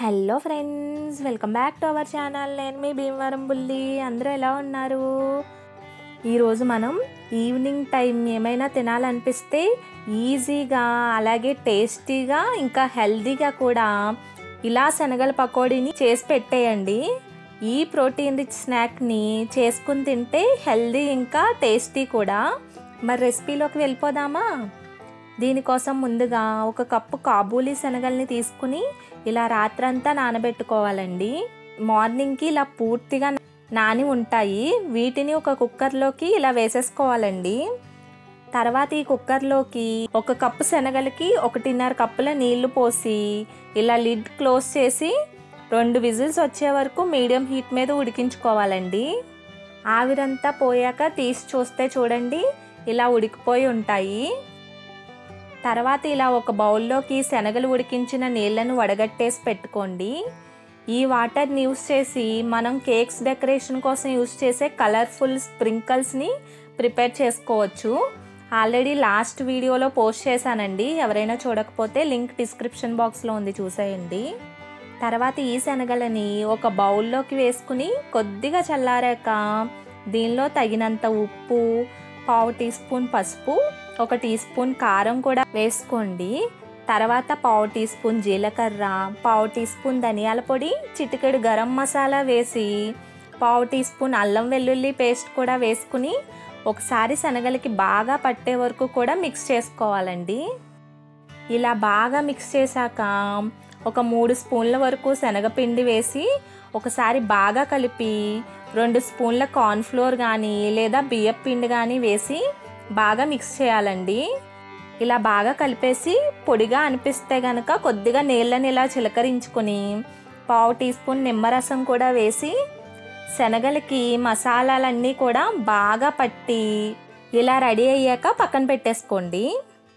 hello friends welcome back to our channel నేను మీ భీమవరం బుల్లి అందరూ ఎలా ఉన్నారు ఈరోజు మనం ఈవినింగ్ టైం ఏమైనా తినాలనిపిస్తే ఈజీగా అలాగే టేస్టీగా ఇంకా హెల్తీగా కూడా ఇలా శనగల పకోడీని చేసి పెట్టేయండి ఈ ప్రోటీన్ రిచ్ స్నాక్ని చేసుకుని తింటే హెల్దీ ఇంకా టేస్టీ కూడా మరి రెసిపీలోకి వెళ్ళిపోదామా దీనికోసం ముందుగా ఒక కప్పు కాబూలీ శనగల్ని తీసుకుని ఇలా రాత్రంతా నానబెట్టుకోవాలండి మార్నింగ్కి ఇలా పూర్తిగా నాని ఉంటాయి వీటిని ఒక కుక్కర్లోకి ఇలా వేసేసుకోవాలండి తర్వాత ఈ కుక్కర్లోకి ఒక కప్పు శనగలకి ఒకటిన్నర కప్పుల నీళ్లు పోసి ఇలా లిడ్ క్లోజ్ చేసి రెండు విజిల్స్ వచ్చే వరకు మీడియం హీట్ మీద ఉడికించుకోవాలండి ఆవిరంతా పోయాక తీసి చూస్తే చూడండి ఇలా ఉడికిపోయి ఉంటాయి తర్వాత ఇలా ఒక బౌల్లోకి శనగలు ఉడికించిన నీళ్లను వడగట్టేసి పెట్టుకోండి ఈ వాటర్ని యూస్ చేసి మనం కేక్స్ డెకరేషన్ కోసం యూస్ చేసే కలర్ఫుల్ స్ప్రింకల్స్ని ప్రిపేర్ చేసుకోవచ్చు ఆల్రెడీ లాస్ట్ వీడియోలో పోస్ట్ చేశానండి ఎవరైనా చూడకపోతే లింక్ డిస్క్రిప్షన్ బాక్స్లో ఉంది చూసేయండి తర్వాత ఈ శనగలని ఒక బౌల్లోకి వేసుకుని కొద్దిగా చల్లారాక దీనిలో తగినంత ఉప్పు పావు టీ స్పూన్ పసుపు ఒక టీ స్పూన్ కారం కూడా వేసుకోండి తర్వాత పావు టీ స్పూన్ జీలకర్ర పావు టీ స్పూన్ ధనియాల పొడి చిటికెడు గరం మసాలా వేసి పావు టీ స్పూన్ అల్లం వెల్లుల్లి పేస్ట్ కూడా వేసుకుని ఒకసారి శనగలకి బాగా పట్టే వరకు కూడా మిక్స్ చేసుకోవాలండి ఇలా బాగా మిక్స్ చేశాక ఒక మూడు స్పూన్ల వరకు శనగపిండి వేసి ఒకసారి బాగా కలిపి రెండు స్పూన్ల కార్న్ఫ్లోర్ కానీ లేదా బియ్యం పిండి కానీ వేసి బాగా మిక్స్ చేయాలండి ఇలా బాగా కలిపేసి పొడిగా అనిపిస్తే కనుక కొద్దిగా నీళ్ళని ఇలా చిలకరించుకొని పావు టీ స్పూన్ నిమ్మరసం కూడా వేసి శనగలకి మసాలాలన్నీ కూడా బాగా పట్టి ఇలా రెడీ అయ్యాక పక్కన పెట్టేసుకోండి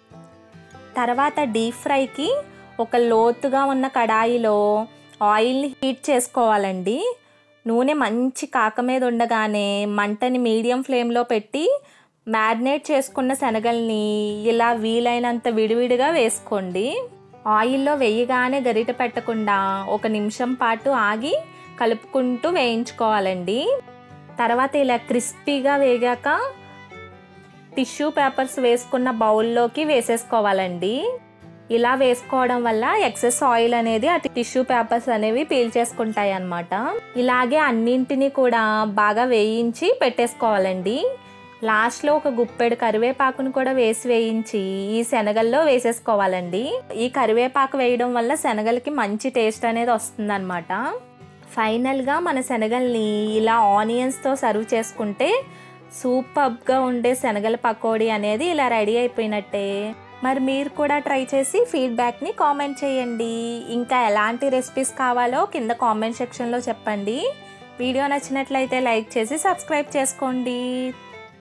తర్వాత డీప్ ఫ్రైకి ఒక లోతుగా ఉన్న కడాయిలో ఆయిల్ని హీట్ చేసుకోవాలండి నూనె మంచి కాక మీద ఉండగానే మంటని మీడియం ఫ్లేమ్లో పెట్టి మ్యారినేట్ చేసుకున్న శనగల్ని ఇలా వీలైనంత విడివిడిగా వేసుకోండి ఆయిల్లో వేయగానే గరిట పెట్టకుండా ఒక నిమిషం పాటు ఆగి కలుపుకుంటూ వేయించుకోవాలండి తర్వాత ఇలా క్రిస్పీగా వేగాక టిష్యూ పేపర్స్ వేసుకున్న బౌల్లోకి వేసేసుకోవాలండి ఇలా వేసుకోవడం వల్ల ఎక్సెస్ ఆయిల్ అనేది ఆ టిష్యూ పేపర్స్ అనేవి పీల్ చేసుకుంటాయి అన్నమాట ఇలాగే అన్నింటినీ కూడా బాగా వేయించి పెట్టేసుకోవాలండి లాస్ట్లో ఒక గుప్పెడు కరివేపాకును కూడా వేసి వేయించి ఈ శనగల్లో వేసేసుకోవాలండి ఈ కరివేపాకు వేయడం వల్ల శనగలకి మంచి టేస్ట్ అనేది వస్తుందన్నమాట ఫైనల్గా మన శనగల్ని ఇలా ఆనియన్స్తో సర్వ్ చేసుకుంటే సూపర్గా ఉండే శనగల పకోడీ అనేది ఇలా రెడీ అయిపోయినట్టే మరి మీరు కూడా ట్రై చేసి ఫీడ్బ్యాక్ని కామెంట్ చేయండి ఇంకా ఎలాంటి రెసిపీస్ కావాలో కింద కామెంట్ సెక్షన్లో చెప్పండి వీడియో నచ్చినట్లయితే లైక్ చేసి సబ్స్క్రైబ్ చేసుకోండి